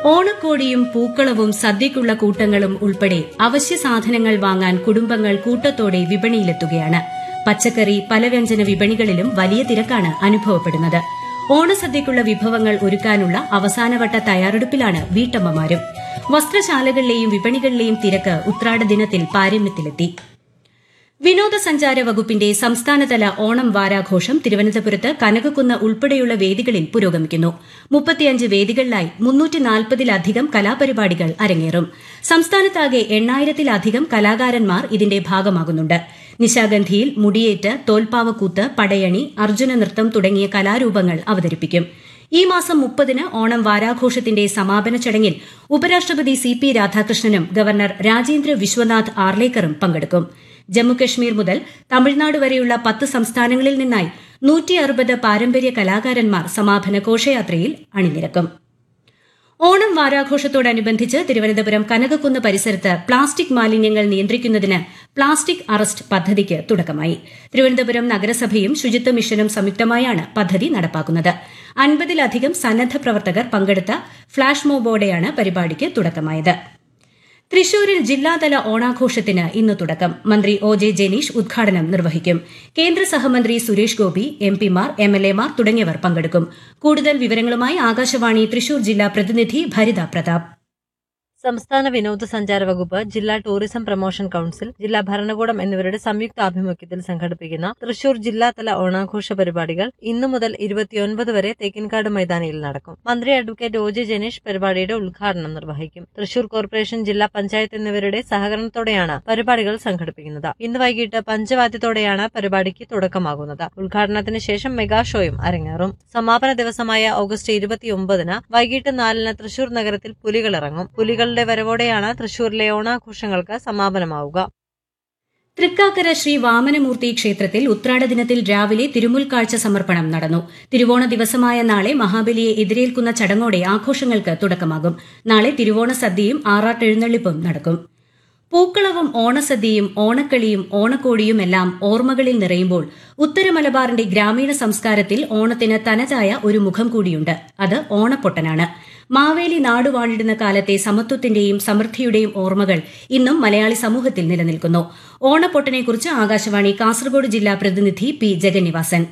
ഓണക്കോടിയും പൂക്കളവും സദ്യയ്ക്കുള്ള കൂട്ടങ്ങളും ഉൾപ്പെടെ അവശ്യ സാധനങ്ങൾ വാങ്ങാൻ കുടുംബങ്ങൾ കൂട്ടത്തോടെ വിപണിയിലെത്തുകയാണ് പച്ചക്കറി പലവ്യഞ്ജന വിപണികളിലും വലിയ തിരക്കാണ് അനുഭവപ്പെടുന്നത് ഓണസദ്യയ്ക്കുള്ള വിഭവങ്ങൾ ഒരുക്കാനുള്ള അവസാനവട്ട തയ്യാറെടുപ്പിലാണ് വീട്ടമ്മമാരും വസ്ത്രശാലകളിലെയും വിപണികളിലെയും തിരക്ക് ഉത്രാട ദിനത്തിൽ പാരമ്യത്തിലെത്തി വിനോദസഞ്ചാര വകുപ്പിന്റെ സംസ്ഥാനതല ഓണം വാരാഘോഷം തിരുവനന്തപുരത്ത് കനകക്കുന്ന് ഉൾപ്പെടെയുള്ള വേദികളിൽ പുരോഗമിക്കുന്നു മുപ്പത്തിയഞ്ച് വേദികളിലായി മുന്നൂറ്റിനാൽപ്പതിലധികം കലാപരിപാടികൾ അരങ്ങേറും സംസ്ഥാനത്താകെ എണ്ണായിരത്തിലധികം കലാകാരന്മാർ ഇതിന്റെ ഭാഗമാകുന്നുണ്ട് നിശാഗന്ധിയിൽ മുടിയേറ്റ് തോൽപ്പാവക്കൂത്ത് പടയണി അർജുന നൃത്തം തുടങ്ങിയ കലാരൂപങ്ങൾ അവതരിപ്പിക്കും ഈ മാസം മുപ്പതിന് ഓണം വാരാഘോഷത്തിന്റെ സമാപന ചടങ്ങിൽ ഉപരാഷ്ട്രപതി സി പി രാധാകൃഷ്ണനും ഗവർണർ രാജേന്ദ്ര വിശ്വനാഥ് ആർലേക്കറും പങ്കെടുക്കും ജമ്മുകശ്മീർ മുതൽ തമിഴ്നാട് വരെയുള്ള പത്ത് സംസ്ഥാനങ്ങളിൽ നിന്നായി നൂറ്റി അറുപത് പാരമ്പര്യ കലാകാരന്മാർ സമാപന ഘോഷയാത്രയിൽ അണിനിരക്കും ഓണം വാരാഘോഷത്തോടനുബന്ധിച്ച് തിരുവനന്തപുരം കനകക്കുന്ന് പരിസരത്ത് പ്ലാസ്റ്റിക് മാലിന്യങ്ങൾ നിയന്ത്രിക്കുന്നതിന് പ്ലാസ്റ്റിക് അറസ്റ്റ് പദ്ധതിക്ക് തുടക്കമായി തിരുവനന്തപുരം നഗരസഭയും ശുചിത്വ മിഷനും സംയുക്തമായാണ് പദ്ധതി നടപ്പാക്കുന്നത് അൻപതിലധികം സന്നദ്ധ പ്രവർത്തകർ പങ്കെടുത്ത ഫ്ളാഷ് മോബോടെയാണ് പരിപാടിക്ക് തുടക്കമായത് തൃശൂരിൽ ജില്ലാതല ഓണാഘോഷത്തിന് ഇന്ന് തുടക്കം മന്ത്രി ഒ ജെ ജനീഷ് ഉദ്ഘാടനം നിർവഹിക്കും കേന്ദ്ര സഹമന്ത്രി സുരേഷ് ഗോപി എംപിമാർ എംഎൽഎമാർ തുടങ്ങിയവർ പങ്കെടുക്കും കൂടുതൽ വിവരങ്ങളുമായി ആകാശവാണി തൃശൂർ ജില്ലാ പ്രതിനിധി ഭരിത പ്രതാപ് സംസ്ഥാന വിനോദസഞ്ചാര വകുപ്പ് ജില്ലാ ടൂറിസം പ്രൊമോഷൻ കൌൺസിൽ ജില്ലാ ഭരണകൂടം എന്നിവരുടെ സംയുക്ത ആഭിമുഖ്യത്തിൽ സംഘടിപ്പിക്കുന്ന തൃശൂർ ജില്ലാതല ഓണാഘോഷ പരിപാടികൾ ഇന്നു മുതൽ ഇരുപത്തിയൊൻപത് വരെ തേക്കിൻകാട് മൈതാനിയിൽ നടക്കും മന്ത്രി അഡ്വക്കേറ്റ് ഒ ജെ ജനീഷ് പരിപാടിയുടെ ഉദ്ഘാടനം നിർവഹിക്കും തൃശൂർ കോർപ്പറേഷൻ ജില്ലാ പഞ്ചായത്ത് എന്നിവരുടെ സഹകരണത്തോടെയാണ് പരിപാടികൾ സംഘടിപ്പിക്കുന്നത് ഇന്ന് വൈകിട്ട് പഞ്ചവാദ്യത്തോടെയാണ് പരിപാടിക്ക് തുടക്കമാകുന്നത് ഉദ്ഘാടനത്തിന് ശേഷം മെഗാ ഷോയും അരങ്ങേറും സമാപന ദിവസമായ ഓഗസ്റ്റ് ഇരുപത്തിയൊമ്പതിന് വൈകിട്ട് നാലിന് തൃശൂർ നഗരത്തിൽ പുലികളിറങ്ങും പുലികൾ കുട്ടികളുടെ വരവോടെയാണ് തൃശൂരിലെ ഓണാഘോഷങ്ങൾക്ക് സമാപനമാവുക തൃക്കാക്കര ശ്രീ വാമനമൂർത്തി ക്ഷേത്രത്തിൽ ഉത്രാട ദിനത്തിൽ രാവിലെ തിരുമുൽക്കാഴ്ച സമർപ്പണം നടന്നു തിരുവോണ ദിവസമായ നാളെ മഹാബലിയെ എതിരേൽക്കുന്ന ചടങ്ങോടെ ആഘോഷങ്ങൾക്ക് തുടക്കമാകും നാളെ തിരുവോണ സദ്യയും ആറാട്ടെഴുന്നള്ളിപ്പും നടക്കും പൂക്കളവും ഓണസദ്യയും ഓണക്കളിയും ഓണക്കോടിയുമെല്ലാം ഓർമ്മകളിൽ നിറയുമ്പോൾ ഉത്തര മലബാറിന്റെ ഗ്രാമീണ സംസ്കാരത്തിൽ ഓണത്തിന് തനതായ ഒരു മുഖം കൂടിയുണ്ട് അത് ഓണപ്പൊട്ടനാണ് മാവേലി നാടുവാണിടുന്ന കാലത്തെ സമത്വത്തിന്റെയും സമൃദ്ധിയുടെയും ഓർമ്മകൾ ഇന്നും മലയാളി സമൂഹത്തിൽ നിലനിൽക്കുന്നു ഓണപ്പൊട്ടനെക്കുറിച്ച് ആകാശവാണി കാസർഗോഡ് ജില്ലാ പ്രതിനിധി പി ജഗന്നിവാസൻ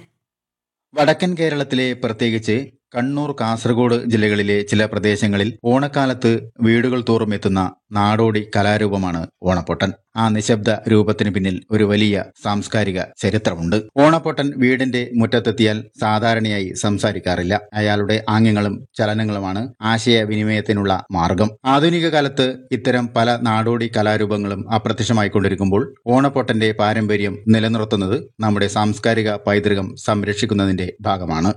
വടക്കൻ കേരളത്തിലെ പ്രത്യേകിച്ച് കണ്ണൂർ കാസർഗോഡ് ജില്ലകളിലെ ചില പ്രദേശങ്ങളിൽ ഓണക്കാലത്ത് വീടുകൾ തോറും എത്തുന്ന നാടോടി കലാരൂപമാണ് ഓണപ്പൊട്ടൻ ആ നിശബ്ദ രൂപത്തിന് പിന്നിൽ ഒരു വലിയ സാംസ്കാരിക ചരിത്രമുണ്ട് ഓണപ്പൊട്ടൻ വീടിന്റെ മുറ്റത്തെത്തിയാൽ സാധാരണയായി സംസാരിക്കാറില്ല അയാളുടെ ആംഗ്യങ്ങളും ചലനങ്ങളുമാണ് ആശയവിനിമയത്തിനുള്ള മാർഗം ആധുനിക കാലത്ത് ഇത്തരം പല നാടോടി കലാരൂപങ്ങളും അപ്രത്യക്ഷമായിക്കൊണ്ടിരിക്കുമ്പോൾ ഓണപ്പൊട്ടന്റെ പാരമ്പര്യം നിലനിർത്തുന്നത് നമ്മുടെ സാംസ്കാരിക പൈതൃകം സംരക്ഷിക്കുന്നതിന്റെ ഭാഗമാണ്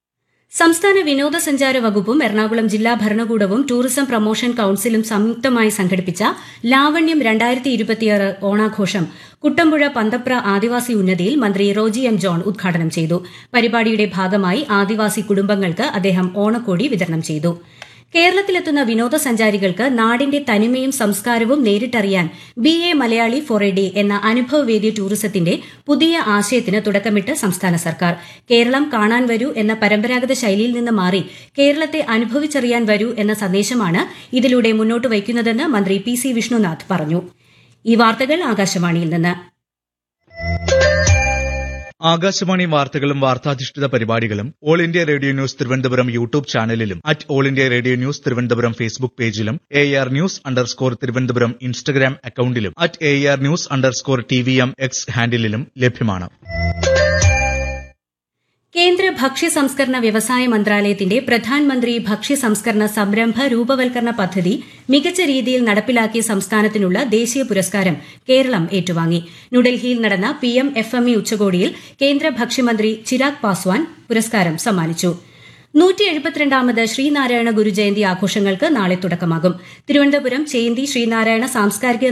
സംസ്ഥാന വിനോദസഞ്ചാര വകുപ്പും എറണാകുളം ജില്ലാ ഭരണകൂടവും ടൂറിസം പ്രൊമോഷൻ കൌൺസിലും സംയുക്തമായി സംഘടിപ്പിച്ച ലാവണ്യം രണ്ടായിരത്തി ഇരുപത്തിയാറ് ഓണാഘോഷം കുട്ടമ്പുഴ പന്തപ്ര ആദിവാസി ഉന്നതിയിൽ മന്ത്രി റോജി എം ജോൺ ഉദ്ഘാടനം ചെയ്തു പരിപാടിയുടെ ഭാഗമായി ആദിവാസി കുടുംബങ്ങൾക്ക് അദ്ദേഹം ഓണക്കോടി വിതരണം ചെയ്തു കേരളത്തിലെത്തുന്ന വിനോദസഞ്ചാരികൾക്ക് നാടിന്റെ തനിമയും സംസ്കാരവും നേരിട്ടറിയാൻ be a Malayali for a day എന്ന അനുഭവവേദ്യ ടൂറിസത്തിന്റെ പുതിയ ആശയത്തിന് തുടക്കമിട്ട് സംസ്ഥാന സർക്കാർ കേരളം കാണാൻ വരൂ എന്ന പരമ്പരാഗത ശൈലിയിൽ നിന്ന് മാറി കേരളത്തെ അനുഭവിച്ചറിയാൻ വരൂ എന്ന സന്ദേശമാണ് ഇതിലൂടെ മുന്നോട്ട് വയ്ക്കുന്നതെന്ന് മന്ത്രി പി സി വിഷ്ണുനാഥ് പറഞ്ഞു ഈ വാർത്തകൾ ആകാശവാണിയിൽ നിന്ന് ആകാശവാണി വാർത്തകളും വാർത്താധിഷ്ഠിത പരിപാടികളും all India radio news Thiruvananthapuram YouTube ചാനലിലും at all India radio news Thiruvananthapuram Facebook പേജിലും A R news underscore Thiruvananthapuram Instagram അക്കൌണ്ടിലും at A R news underscore T V M X ഹാൻഡിലും ലഭ്യമാണ് കേന്ദ്ര ഭക്ഷ്യ സംസ്കരണ വ്യവസായ മന്ത്രാലയത്തിന്റെ പ്രധാൻമന്ത്രി ഭക്ഷ്യ സംസ്കരണ സംരംഭ രൂപവൽക്കരണ പദ്ധതി മികച്ച രീതിയിൽ നടപ്പിലാക്കിയ സംസ്ഥാനത്തിനുള്ള ദേശീയ പുരസ്കാരം കേരളം ഏറ്റുവാങ്ങി ന്യൂഡൽഹിയിൽ നടന്ന P M F M E ഉച്ചകോടിയിൽ കേന്ദ്ര ഭക്ഷ്യമന്ത്രി ചിരാഗ് പാസ്വാൻ പുരസ്കാരം സമ്മാനിച്ചു നൂറ്റി എഴുപത്തിരണ്ടാമത് ശ്രീനാരായണ ഗുരുജയന്തി ആഘോഷങ്ങൾക്ക് നാളെ തുടക്കമാകും തിരുവനന്തപുരം ചേന്തി ശ്രീനാരായണ സാംസ്കാരിക